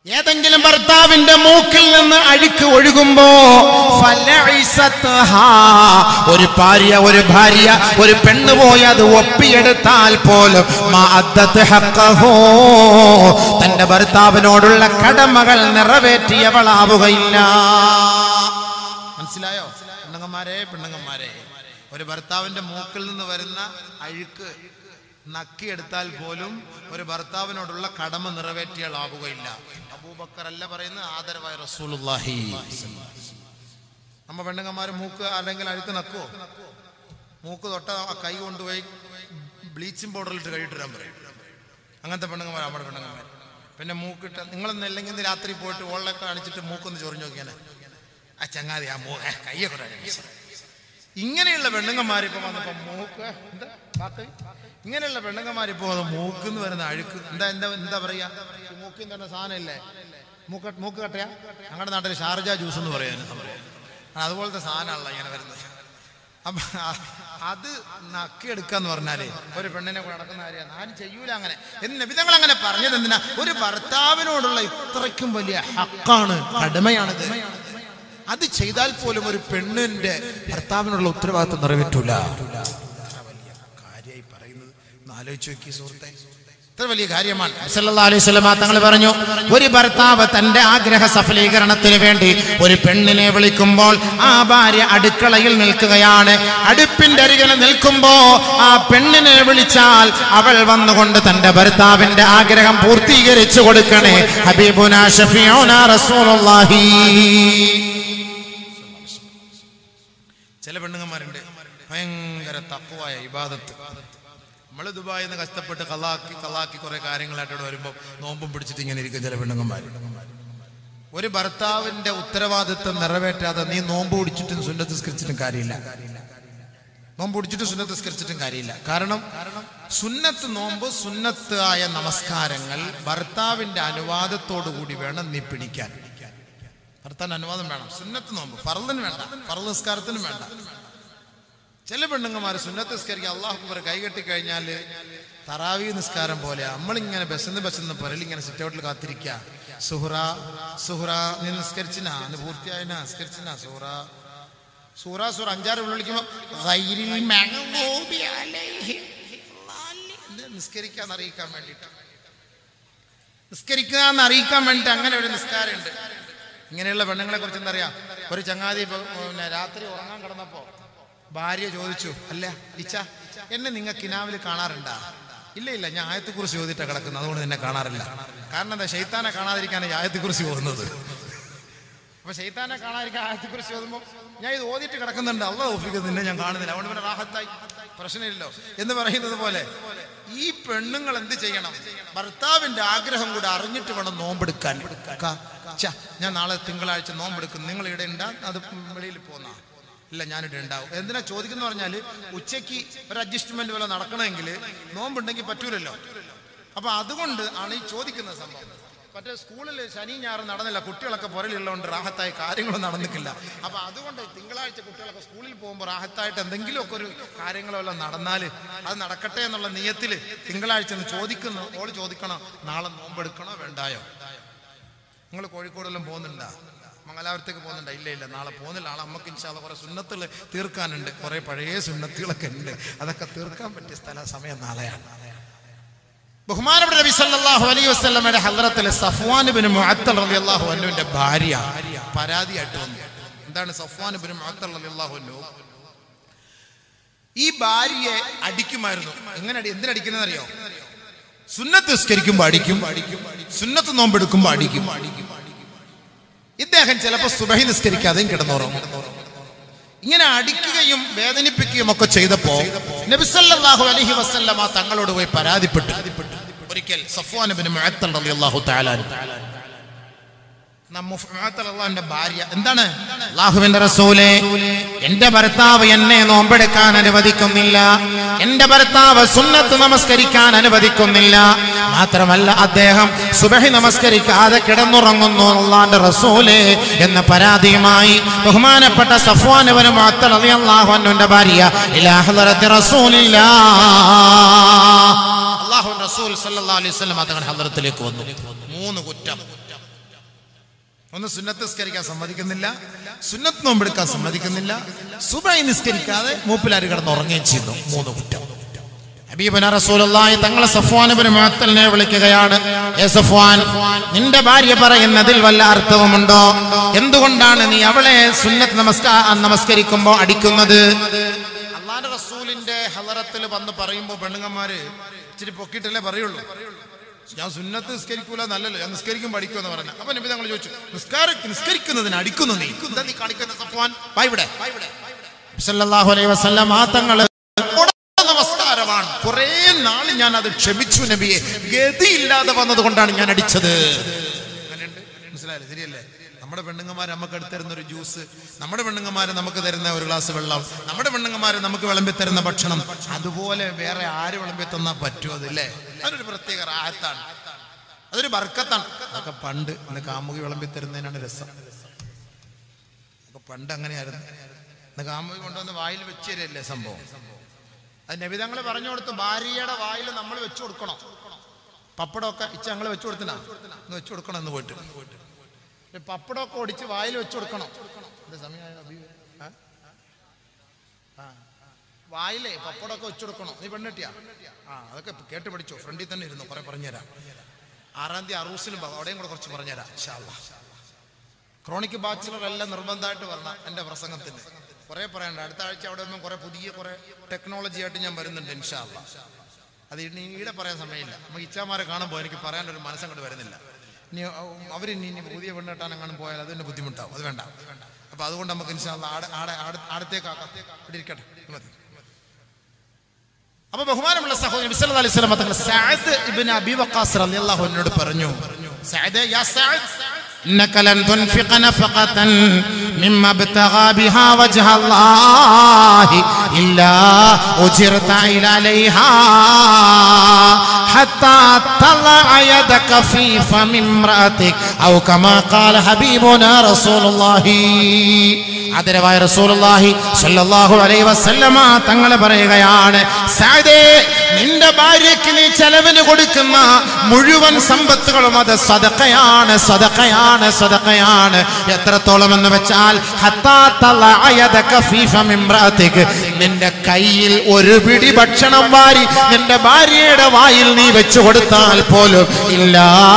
ഏതെങ്കിലും ഭർത്താവിന്റെ മൂക്കിൽ നിന്ന് അഴുക്ക് ഒഴുകുമ്പോ ഫലഇസത്ഹാ. ഒരു ഭാര്യ ഒരു ഭാര്യ ഒരു പെണ്ണ് പോയി അത് ഒപ്പിയെടുത്താൽ പോലും മാ അദ്ദത്ത് ഹഖഹു. തന്റെ ഭർത്താവിനോടുള്ള കടമകൾ നിറവേറ്റിയവളാവുകയില്ല മനസ്സിലായോ പെണ്ണുങ്ങന്മാരെ പെണ്ണുങ്ങന്മാരെ ഒരു ഭർത്താവിന്റെ മൂക്കിൽ നിന്ന് വരുന്ന അഴുക്ക് നക്കിയെടുത്താൽ പോലും ഒരു ഭർത്താവിനോടുള്ള കടമ നിറവേറ്റിയാളാവുകയില്ല അബൂബക്കർ അല്ല പറയുന്ന ആദരവായ റസൂലുള്ളാഹി നമ്മ പെണ്ണുങ്ങന്മാര് മൂക്ക് അല്ലെങ്കിൽ അഴുക്ക് നക്കുവോ മൂക്ക് തൊട്ട ആ കൈ കൊണ്ടുപോയി ബ്ലീച്ചിങ് പൗഡറിലിട്ട് കഴിയിട്ടിടാൻ പറയും അങ്ങനത്തെ പെണ്ണുങ്ങന്മാർ നമ്മുടെ പെണ്ണുങ്ങന്മാർ പിന്നെ മൂക്കിട്ട് നിങ്ങളൊന്നും അല്ലെങ്കിൽ ഇന്ന് രാത്രി പോയിട്ട് ഓളൊക്കെ കാണിച്ചിട്ട് മൂക്കൊന്ന് ചൊറിഞ്ഞു നോക്കിയാനെ ആ ചങ്ങാതി ആ മൂ ഏ, കയ്യൊക്കെ ഇടാൻ. ഇങ്ങനെയുള്ള പെണ്ണുങ്ങന്മാർ ഇപ്പൊ വന്നപ്പോ മൂക്ക് എന്താ വാക്ക്? ഇങ്ങനെയുള്ള പെണ്ണുങ്ങന്മാർ ഇപ്പൊ വന്ന് മൂക്കിന്ന് വരുന്ന അഴുക്ക് എന്താ എന്താ എന്താ പറയാ ഈ മൂക്കിൽ തന്നെ സാധനം ഇല്ലേ മൂക്ക് മൂക്ക് കട്ടയാ ഞങ്ങളുടെ നാട്ടിൽ ഷാർജ ജ്യൂസ് എന്ന് പറയാൻ സംഭവം ആ, അതുപോലത്തെ സാധനമാണല്ലോ ഇങ്ങനെ വരുന്നത് അപ്പൊ ആ- അത് നക്കിയെടുക്കാന്ന് പറഞ്ഞാല് ഒരു പെണ്ണിനെ കൂടെ നടക്കുന്ന കാര്യം ആരും ചെയ്യൂല അങ്ങനെ എന്ന് വിധങ്ങൾ അങ്ങനെ പറഞ്ഞത് എന്തിനാ ഒരു ഭർത്താവിനോടുള്ള ഇത്രയ്ക്കും വലിയ ഹക്കാണ് കടമയാണിത് അത് ചെയ്താൽ പോലും ഒരു പെണ്ണിന്റെ ഭർത്താവിനുള്ള ഉത്തരവാദിത്വം നിറവേറ്റൂല കാര്യമായി പറയുന്നത് ഒന്ന് ആലോചിച്ച് നോക്കി സുഹൃത്തെ ഇത്ര വലിയ കാര്യമാണ് സല്ലല്ലാഹു അലൈഹി വസല്ലമ തങ്ങൾ പറഞ്ഞു ഒരു ഭർത്താവ് തന്റെ ആഗ്രഹ സഫലീകരണത്തിന് വേണ്ടി ഒരു പെണ്ണിനെ വിളിക്കുമ്പോൾ ആ ഭാര്യ അടുക്കളയിൽ നിൽക്കുകയാണ് അടുപ്പിന്റെ അരികിൽ നിൽക്കുമ്പോ ആ പെണ്ണിനെ വിളിച്ചാൽ അവൾ വന്നുകൊണ്ട് തന്റെ ഭർത്താവിന്റെ ആഗ്രഹം പൂർത്തീകരിച്ചു കൊടുക്കണേ ഹബീബുന ഷഫീഉന റസൂലുള്ളാഹി ചില പെണ്ണുങ്ങന്മാരുണ്ട് ഭയങ്കര തക്കുവായ ഇബാദത്ത് നമ്മൾ ദുബായിൽ നിന്ന് കഷ്ടപ്പെട്ട് കലാക്കി കലാക്കി കുറെ കാര്യങ്ങളായിട്ട് ഇവിടെ വരുമ്പോൾ നോമ്പും പിടിച്ചിട്ട് ഇങ്ങനെ ഇരിക്കും ചില പെണ്ണുങ്ങന്മാർ ഒരു ഭർത്താവിന്റെ ഉത്തരവാദിത്വം നിറവേറ്റാതെ നീ നോമ്പ് പിടിച്ചിട്ടും സുന്നത്ത് സ്കരിച്ചിട്ടും കാര്യമില്ല നോമ്പ് പിടിച്ചിട്ട് സുന്നത്ത് സ്കരിച്ചിട്ടും കാര്യമില്ല കാരണം സുന്നത്ത് നോമ്പ് സുന്നത്ത് ആയ നമസ്കാരങ്ങൾ ഭർത്താവിന്റെ അനുവാദത്തോടു കൂടി വേണം നീ പിടിക്കാൻ ഭർത്താവിന്റെ അനുവാദം വേണം സുന്നത്ത് നോമ്പ് ഫറലിന് വേണ്ട ഫറൽ നിസ്കാരത്തിനും വേണ്ട ചില പെണ്ണുങ്ങന്മാർ സുന്നത്ത് നിസ്കരിക്കുക അള്ളാഹു കുബർ കൈകെട്ടി കഴിഞ്ഞാൽ തറാവി നിസ്കാരം പോലെ നമ്മളിങ്ങനെ ബസ്സിന്ന് ബസ്സിന്ന് പുരലിങ്ങനെ സിറ്റ് ഔട്ടിൽ കാത്തിരിക്കുക സുഹ്റ സുഹ്റ നീ നിസ്കരിച്ചിനാ നീ പൂർത്തിയായിനാ നിസ്കരിച്ചിനാ സുഹ്റ സൂറ സൂറ അഞ്ചാറ് വിളിക്കുമ്പോൾ നിസ്കരിക്കാന്ന് അറിയിക്കാൻ വേണ്ടിയിട്ട് നിസ്കരിക്കുക എന്ന് അറിയിക്കാൻ വേണ്ടിയിട്ട് അങ്ങനെ ഒരു നിസ്കാരമുണ്ട് ഇങ്ങനെയുള്ള പെണ്ണുങ്ങളെ കുറിച്ച് എന്താ അറിയാം ഒരു ചങ്ങാതി ഇപ്പൊ, പിന്നെ രാത്രി ഉറങ്ങാൻ കിടന്നപ്പോ ഭാര്യ ചോദിച്ചു അല്ല ഇച്ച എന്നെ നിങ്ങൾ കിനാവിൽ കാണാറുണ്ടാ ഇല്ല ഇല്ല ഞാൻ ആയത്തെക്കുറിച്ച് ചോദിച്ചിട്ടാണ് കിടക്കുന്നത് അതുകൊണ്ട് നിന്നെ കാണാറില്ല കാരണം എന്താ ഷെയ്ത്താനെ കാണാതിരിക്കാനാണ് ആയത്തെക്കുറിച്ച് പോകുന്നത് അപ്പൊ ഷെയ്ത്താനെ കാണാതിരിക്കാൻ ആയത്തെക്കുറിച്ച് ചോദിക്കുമ്പോൾ ഞാൻ ഇത് ഓതിയിട്ട് കിടക്കുന്നുണ്ട് അള്ള ഒപ്പിക്കുന്നത് നിന്നെ ഞാൻ കാണുന്നില്ല അതുകൊണ്ട് പിന്നെ റാഹത്തായി പ്രശ്നമില്ലല്ലോ എന്ന് പറയുന്നത് പോലെ ഈ പെണ്ണുങ്ങൾ എന്ത് ചെയ്യണം ഭർത്താവിന്റെ ആഗ്രഹം കൂടെ അറിഞ്ഞിട്ട് വേണം നോമ്പെടുക്കാൻ ക- ഛ, ഞാൻ നാളെ തിങ്കളാഴ്ച നോമ്പെടുക്കും നിങ്ങൾ ഇവിടെ ഉണ്ടാ അത് വെളിയിൽ പോന്ന ഇല്ല ഞാനിവിടെ ഉണ്ടാവും എന്തിനാ ചോദിക്കുന്ന പറഞ്ഞാൽ ഉച്ചയ്ക്ക് ഒരു അഡ്ജസ്റ്റ്മെന്റ് പോലെ നടക്കണമെങ്കിൽ നോമ്പുണ്ടെങ്കിൽ പറ്റൂലല്ലോ അപ്പൊ അതുകൊണ്ട് ആണ് ഈ ചോദിക്കുന്ന സംഭവം മറ്റേ സ്കൂളിൽ ശനി ഞായറും നടന്നില്ല കുട്ടികളൊക്കെ പുറയിലുള്ളതുകൊണ്ട് റാഹത്തായി കാര്യങ്ങളൊന്നും നടന്നിട്ടില്ല അപ്പൊ അതുകൊണ്ട് തിങ്കളാഴ്ച കുട്ടികളൊക്കെ സ്കൂളിൽ പോകുമ്പോൾ റാഹത്തായിട്ട് എന്തെങ്കിലുമൊക്കെ ഒരു കാര്യങ്ങളെല്ലാം നടന്നാൽ അത് നടക്കട്ടെ എന്നുള്ള നിയത്തിൽ തിങ്കളാഴ്ച ഒന്ന് ചോദിക്കുന്നു ഓള് ചോദിക്കണം നാളെ നോമ്പെടുക്കണോ വേണ്ടായോ നിങ്ങൾ കോഴിക്കോടെല്ലാം പോകുന്നുണ്ടാ മംഗലാപുരത്തേക്ക് പോകുന്നുണ്ടോ ഇല്ല ഇല്ല നാളെ പോകുന്നില്ല നാളെ നമുക്ക് ഇൻഷാല്ല കുറെ സുന്നത്തുകൾ തീർക്കാനുണ്ട് കുറെ പഴയ സുന്നത്തുകളൊക്കെ ഉണ്ട് അതൊക്കെ തീർക്കാൻ പറ്റിയ സ്ഥല സമയം നാളെയാണ് ബഹുമാനപ്പെട്ട നബി സല്ലല്ലാഹു അലൈഹി വസല്ലമയുടെ ഹദ്റത്തിൽ സഫ്വാൻ ഇബ്നു മുഅത്തൽ റളിയല്ലാഹു അൻഹുവിന്റെ ഭാര്യ പരാതിയായിട്ട് വന്നു എന്താണ് സഫ്വാൻ ഇബ്നു മുഅത്തൽ റളിയല്ലാഹു അൻഹു ഈ ഭാര്യയെ അടിക്കുമായിരുന്നു എങ്ങനെ അടി എന്തിനടിക്കുന്നറിയോ സുന്നത്ത് നിസ്കരിക്കുമ്പോൾ അടിക്കും സുന്നത്ത് നോമ്പെടുക്കുമ്പോൾ അടിക്കും ഇദ്ദേഹം ചിലപ്പോൾ സുബഹി നിസ്കരിക്കാതെയും കിടന്നുറങ്ങും ഇങ്ങനെ അടിക്കുകയും വേദനിപ്പിക്കുകയും ഒക്കെ ചെയ്തപ്പോ നബിസല്ലാഹു അലഹി വസല്ലമ തങ്ങളോട് പോയി പരാതിപ്പെട്ടു ഒരിക്കൽ സഫ്വാൻ ബിൻ മുഅത്തൽ റളിയല്ലാഹു തആല അൻഹു. നമ്മ മുഅത്തൽ അള്ളാഹുവിന്റെ ഭാര്യ എന്താണ് അള്ളാഹുവിന്റെ റസൂലേ എന്റെ ഭർത്താവ് എന്നെ നോമ്പെടുക്കാൻ അനുവദിക്കുന്നില്ല എന്റെ ഭർത്താവ് സുന്നത്ത് നമസ്കരിക്കാൻ അനുവദിക്കുന്നില്ല മാത്രമല്ല അദ്ദേഹം സുബഹി നമസ്കരിക്കാതെ കിടന്നുറങ്ങുന്നു അള്ളാന്റെ റസൂലേ എന്ന പരാതിയുമായി ബഹുമാനപ്പെട്ട സഫ്വാനുവനും അള്ളാഹുവിന്റെ ഭാര്യ ഇലാ ഹളറത്തി റസൂലില്ലാ അള്ളാഹു റസൂൽ സല്ലല്ലാഹു അലൈഹി വസല്ലം തങ്ങളുടെ ഹദ്റത്തിലേക്ക് വന്നു മൂന്ന് കുറ്റം ഒന്ന് സുന്നത്ത് നിസ്കരിക്കാൻ സമ്മതിക്കുന്നില്ല സുന്നത്ത് നോമ്പെടുക്കാൻ സമ്മതിക്കുന്നില്ല സുബൈ നിസ്കരിക്കാതെ മൂപ്പിലാര് കിടന്ന് ഉറങ്ങുകയും ചെയ്യുന്നു മൂന്ന് കുറ്റം ഹബീബന റസൂലുള്ളാഹി തങ്ങളെ സഫ്വാൻ ഇബ്നു മുഅത്തലിനെ വിളിക്കുകയാണ് ഏ സഫ്വാൻ നിന്റെ ഭാര്യ പറയുന്നതിൽ വല്ല അർത്ഥവുമുണ്ടോ എന്തുകൊണ്ടാണ് നീ അവളെ സുന്നത്ത് നമസ്കാ നമസ്കരിക്കുമ്പോൾ അടിക്കുന്നത് അള്ളാന്റെ റസൂലിന്റെ ഹലറത്തിൽ വന്ന് പറയുമ്പോൾ പെണ്ണുങ്ങന്മാര് ഇച്ചിരി പൊക്കിയിട്ടല്ലേ പറയുള്ളൂ ഞാൻ സുന്നത്ത് നിസ്കരിക്കൂല നല്ലല്ലോ ഞാൻ നിസ്കരിക്കും പഠിക്കുമെന്ന് പറഞ്ഞു അപ്പൊ നബി തങ്ങൾ ചോദിച്ചു നിസ്കാര നിസ്കരിക്കുന്നതിന് അടിക്കുന്നു നീ എന്താ നീ കാണിക്കുന്ന സഫ്വാൻ വാ ഇവിടെ സല്ലല്ലാഹു അലൈഹി വസല്ലം ആ തങ്ങള് നമസ്കാരമാണ് കുറെ നാൾ ഞാൻ അത് ക്ഷമിച്ചു നബിയെ ഗതിയില്ലാതെ വന്നത് കൊണ്ടാണ് ഞാൻ അടിച്ചത് അങ്ങനെയുണ്ട് മനസ്സിലായില്ലേ ശരിയല്ലേ നമ്മുടെ പെണ്ണുങ്ങന്മാർ നമുക്ക് എടുത്തരുന്ന ഒരു ജ്യൂസ് നമ്മുടെ പെണ്ണുങ്ങന്മാര് നമുക്ക് തരുന്ന ഒരു ഗ്ലാസ് വെള്ളം നമ്മുടെ പെണ്ണുങ്ങന്മാര് നമുക്ക് വിളമ്പി തരുന്ന ഭക്ഷണം അതുപോലെ വേറെ ആര് വിളമ്പി തന്നാ പറ്റുമോ അതില്ലേ അതൊരു പ്രത്യേക റാഹത്താണ് അതൊരു ബർക്കത്താണ് അതൊക്കെ പണ്ട് ഇന്ന് കാമുകി വിളമ്പി തരുന്നതിനാണ് രസം അതൊക്കെ പണ്ട് അങ്ങനെയായിരുന്നു ഇന്ന് കാമുകി കൊണ്ടുവന്ന് വായിൽ വെച്ച് തരല്ലേ സംഭവം അത് നബിതങ്ങൾ പറഞ്ഞു കൊടുത്തു ഭാര്യയുടെ വായിൽ നമ്മൾ വെച്ചു കൊടുക്കണം പപ്പടമൊക്കെ ഇച്ച ഞങ്ങൾ വെച്ചു കൊടുത്തിനാ ഒന്ന് വെച്ചു കൊടുക്കണം എന്ന് പോയിട്ട് ഈ പപ്പടമൊക്കെ ഒടിച്ച് വായിൽ വെച്ചു കൊടുക്കണം എന്താ സമയമായോ അബി? ആ? ആ. വായിലേ പപ്പടമൊക്കെ വെച്ചു കൊടുക്കണം നീ പെണ്ണെട്ടിയാ ആ അതൊക്കെ കേട്ട് പഠിച്ചോ ഫ്രണ്ടിൽ തന്നെ ഇരുന്നു കുറെ പറഞ്ഞുതരാം ആറാം തീയതി അറൂസിലും പോകാം അവിടെയും കൂടെ കുറച്ച് പറഞ്ഞുതരാം ഇൻഷാ അല്ലാ. ക്രോണിക് ബാച്ചിലർ എല്ലാം നിർബന്ധമായിട്ട് വരണം എൻ്റെ പ്രസംഗത്തിന് കുറേ പറയാനുണ്ട് അടുത്ത ആഴ്ച അവിടെ ഒന്നും കുറേ പുതിയ കുറേ ടെക്നോളജി ആയിട്ട് ഞാൻ വരുന്നുണ്ട് ഇൻഷാല്ല അത് ഇനി ഈടെ പറയാൻ സമയമില്ല നമുക്ക് ഇച്ചാമാരെ കാണുമ്പോൾ എനിക്ക് പറയാനൊരു മനസ്സങ്ങോട്ട് വരുന്നില്ല ഇനി അവർ ഇനി ഇനി പുതിയ പെണ്ണെട്ടാൻ അങ്ങനെ പോയാൽ അതിൻ്റെ ബുദ്ധിമുട്ടാവും അത് വേണ്ട അപ്പോൾ അതുകൊണ്ട് നമുക്ക് ഇൻഷാല്ല ആടെ ആടെ ആടെ- ആടത്തേക്കാക്കാം ഇവിടെ ഇരിക്കട്ടെ ഇത് മതി അപ്പൊ ബഹുമാനമുള്ള സഹോദരൻ നബി സല്ലല്ലാഹു അലൈഹി വസല്ലം തങ്ങൾ സഅദ് ഇബ്നു അബി വഖാസ് റളിയല്ലാഹു അൻഹുവിനോട് പറഞ്ഞു സഅദ് യാ സഅദ് إنك لن تنفق نفقة مما ابتغى بها وجه الله إلا أجرت إلى عليها حتى تضع يدك في فم امرأتك أو كما قال حبيبنا رسول الله ആദരവായ റസൂലുള്ളാഹി സ്വല്ലല്ലാഹു അലൈഹി വസല്ലമ തങ്ങൾ പറയുകയാണ് സഅദേ നിന്റെ ഭാര്യയ്ക്ക് നീ ചെലവിന് കൊടുക്കുന്ന മുഴുവൻ സമ്പത്തുകളും അത് സദഖയാണ് സദഖയാണ് സദഖയാണ് എത്രത്തോളം എന്ന് വെച്ചാൽ ഹത്താ തളഅ യദക ഫീ ഫമി ഇംറഅതിക. നിന്റെ കയ്യിൽ ഒരു പിടി ഭക്ഷണം വാരി നിന്റെ ഭാര്യയുടെ വായിൽ നീ വെച്ചു കൊടുത്താൽ പോലും ഇല്ല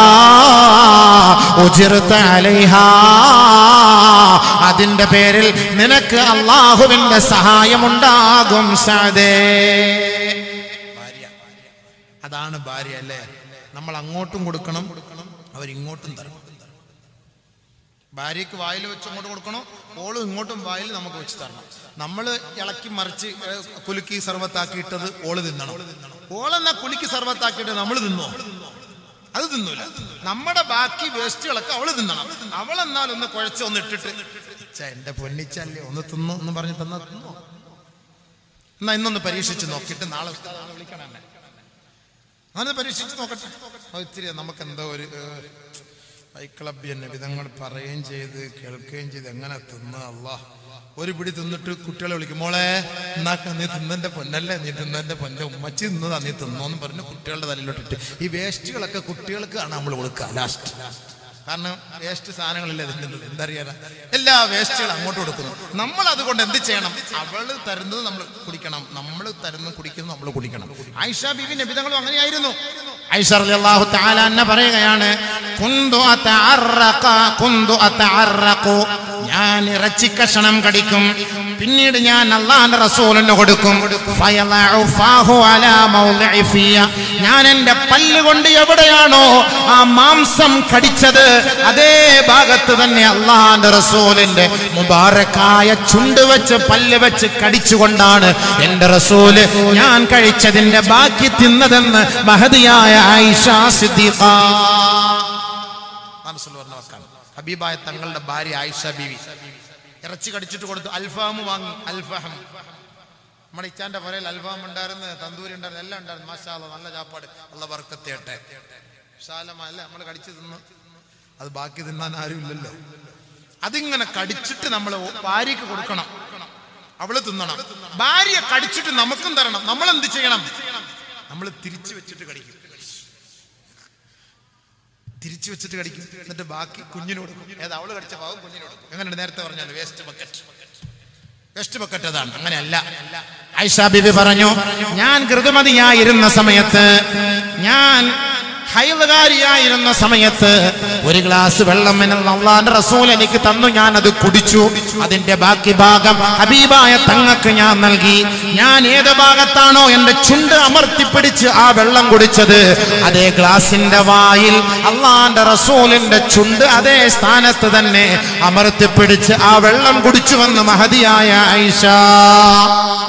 ഉജിർത്ത അലൈഹാ അതിന്റെ പേരിൽ നിനക്ക് അള്ളാഹുവിന്റെ സഹായമുണ്ടാകും സാദേ ഭാര്യ അതാണ് ഭാര്യ അല്ലേ നമ്മൾ അങ്ങോട്ടും കൊടുക്കണം അവരിങ്ങോട്ടും തരണം ഭാര്യയ്ക്ക് വായിൽ വെച്ച് അങ്ങോട്ട് കൊടുക്കണം ഓളും ഇങ്ങോട്ടും വായിൽ നമുക്ക് വെച്ച് തരണം നമ്മൾ ഇളക്കി മറിച്ച് ഏ, കുലുക്കി സർവത്താക്കിയിട്ടത് ഓള് തിന്നണം ഓളെന്നാ കുലുക്കി സർവത്താക്കിയിട്ട് നമ്മൾ തിന്നോ അത് തിന്നൂല നമ്മുടെ ബാക്കി വേസ്റ്റുകളൊക്കെ അവള് തിന്നണം അവളെന്നാൽ ഒന്ന് കുഴച്ച് ഒന്ന് ഇട്ടിട്ട് "ഛെ, എന്റെ പൊന്നിച്ചല്ലേ ഒന്ന് തിന്നു എന്ന് പറഞ്ഞ് തന്നാ തിന്നോ എന്നാ ഇന്നൊന്ന് പരീക്ഷിച്ച് നോക്കിയിട്ട് നാളെ ഉസ്താദ് വിളിക്കണം എന്നെ അങ്ങനെ പരീക്ഷിച്ച് നോക്കട്ടെ അത് ഇത്തിരി നമുക്ക് എന്തോ ഒരു ക്ലബ് തന്നെ വിധങ്ങൾ പറയുകയും ചെയ്ത് കേൾക്കുകയും ചെയ്ത് എങ്ങനെ തിന്ന അല്ല ഒരു പിടി തിന്നിട്ട് കുട്ടികളെ വിളിക്കും മോളെ എന്നാക്ക നീ തിന്നന്റെ പൊന്നല്ലേ നീ തിന്നന്റെ പൊന്നെ ഉമ്മച്ചി തിന്നതാ നീ തിന്നോന്ന് പറഞ്ഞ് കുട്ടികളുടെ തലയിലോട്ടിട്ട് ഈ വേസ്റ്റുകളൊക്കെ കുട്ടികൾക്കാണ് നമ്മൾ കൊടുക്കുക ലാസ്റ്റ് കാരണം വേസ്റ്റ് സാധനങ്ങളല്ലേ തിന്നുന്നത് എന്തറിയാനാ എല്ലാ വേസ്റ്റുകളും അങ്ങോട്ട് കൊടുക്കുന്നു നമ്മൾ അതുകൊണ്ട് എന്ത് ചെയ്യണം അവള് തരുന്നത് നമ്മൾ കുടിക്കണം നമ്മൾ തരുന്നത് കുടിക്കുന്നത് നമ്മൾ കുടിക്കണം ആയിഷ ബിബി നബിതങ്ങളും അങ്ങനെയായിരുന്നു ആയിഷ റളിയല്ലാഹു തആല അന്ന പറയുകയാണ് കുന്തു അതഅറഖ കുന്തു അതഅറഖു ഞാൻ ഇറച്ചി കഷണം കടിക്കും പിന്നീട് ഞാൻ അള്ളാന്റെ റസൂലിന് കൊടുക്കും ഫയളഉ ഫാഹു അലാ മൗളിഇ ഫിയ. ഞാൻ എന്റെ പല്ല് കൊണ്ട് എവിടെയാണോ ആ മാംസം കടിച്ചത് അതേ ഭാഗത്ത് തന്നെ അള്ളാന്റെ റസൂലിന്റെ മുബാറക്കായ ചുണ്ട് വെച്ച് പല്ല് വെച്ച് കടിച്ചുകൊണ്ടാണ് എന്റെ റസൂല് ഞാൻ കഴിച്ചതിന്റെ ബാക്കി തിന്നതെന്ന് മഹതിയായ ആയിഷ സിദ്ദീഖ ഹബീബായ തങ്ങളുടെ ഭാര്യ ആയിഷ ബീവി ഇറച്ചി കടിച്ചിട്ട് കൊടുത്തു അൽഫാം വാങ്ങി അൽഫഹം നമ്മുടെ ഇച്ചാന്റെ പുരയിൽ അൽഫാം ഉണ്ടായിരുന്നു തന്തൂരി ഉണ്ടായിരുന്നു എല്ലാം ഉണ്ടായിരുന്നു മാഷാ അല്ലാ, നല്ല ചാപ്പാട് അല്ല വർക്കത്തേട്ടെ വിശാലമല്ല നമ്മൾ കടിച്ചു തിന്നു അത് ബാക്കി തിന്നാൻ ആരും ഇല്ലല്ലോ അതിങ്ങനെ കടിച്ചിട്ട് നമ്മൾ ഭാര്യക്ക് കൊടുക്കണം അവള് തിന്നണം ഭാര്യ കടിച്ചിട്ട് നമുക്കും തരണം നമ്മൾ എന്ത് ചെയ്യണം നമ്മൾ തിരിച്ചു വെച്ചിട്ട് കടിക്കും തിരിച്ചു വെച്ചിട്ട് കടിക്കും എന്നിട്ട് ബാക്കി കുഞ്ഞിന് കൊടുക്കും ഏത് അവള് കടിച്ച ഭാഗം കുഞ്ഞിന് കൊടുക്കും എങ്ങനെ നേരത്തെ പറഞ്ഞാൽ വേസ്റ്റ് ബക്കറ്റ് വേസ്റ്റ് ബക്കറ്റ് അതാണ് അങ്ങനെയല്ല ഐഷ ബിബി പറഞ്ഞു ഞാൻ ഋതുമതിയായിരുന്ന സമയത്ത് ഞാൻ ഹൈവകാരിയായിരുന്ന സമയത്ത് ഒരു ഗ്ലാസ് വെള്ളം എന്നുള്ള അള്ളാന്റെ റസൂൽ എനിക്ക് തന്നു ഞാൻ അത് കുടിച്ചു അതിന്റെ ബാക്കി ഭാഗം ഹബീബായ തങ്ങക്ക് ഞാൻ നൽകി ഞാൻ ഏത് ഭാഗത്താണോ എന്റെ ചുണ്ട് അമർത്തിപ്പിടിച്ച് ആ വെള്ളം കുടിച്ചത് അതേ ഗ്ലാസിന്റെ വായിൽ അള്ളാന്റെ റസൂലിന്റെ ചുണ്ട് അതേ സ്ഥാനത്ത് തന്നെ അമർത്തിപ്പിടിച്ച് ആ വെള്ളം കുടിച്ചുവെന്ന് മഹതിയായ ഐഷ